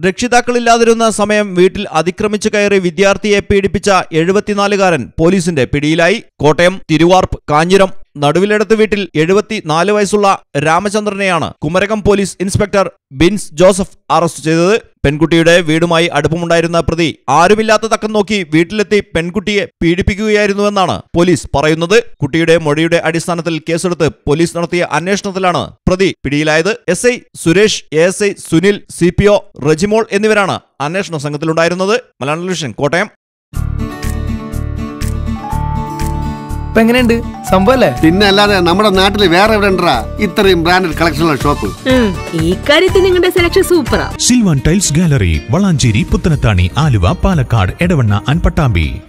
രക്ഷിതാക്കളില്ലാതിരുന്ന സമയം വീട്ടിൽ അതിക്രമിച്ചു കയറി വിദ്യാർത്ഥിയെ പീഡിപ്പിച്ച എഴുപത്തിനാലുകാരൻ പോലീസിന്റെ പിടിയിലായി കോട്ടയം തിരുവാർപ്പ് കാഞ്ഞിരം നടുവിലെടുത്ത് വീട്ടിൽ എഴുപത്തിനാല് വയസ്സുള്ള രാമചന്ദ്രനെയാണ് Kumarakom police inspector Bins Joseph arrest ചെയ്തത് പെൺകുട്ടിയുടെ വീടുമായി അടുപ്പമുണ്ടായിരുന്ന പ്രതി ആരുമില്ലാത്ത തക്കം നോക്കി വീട്ടിലെത്തി പെൺകുട്ടിയെ പീഡിപ്പിക്കുകയായിരുന്നുവെന്നാണ് പോലീസ് പറയുന്നത് കുട്ടിയുടെ മൊഴിയുടെ അടിസ്ഥാനത്തിൽ കേസെടുത്ത് പോലീസ് നടത്തിയ അന്വേഷണത്തിലാണ് പ്രതി പിടിയിലായത് S I Suresh A S I Sunil C P O Rejimol എന്നിവരാണ് അന്വേഷണ സംഘത്തിലുണ്ടായിരുന്നത് മലയാളം ടെലിവിഷൻ കോട്ടയം ഇപ്പൊ എങ്ങനെയുണ്ട് സംഭവല്ലേ പിന്നെ അല്ലാതെ നമ്മുടെ നാട്ടിൽ വേറെ എവിടെ ഉണ്ടാ ഇത്രയും ബ്രാൻഡഡ് കളക്ഷനുള്ള ഷോപ്പ് ഉം, ഈ കാര്യത്തിൽ നിങ്ങളുടെ സെലക്ഷൻ സൂപ്പറാ Silvan tiles gallery Valanchery Puthanathani Aluva Palakkad Edavanna and Pattambi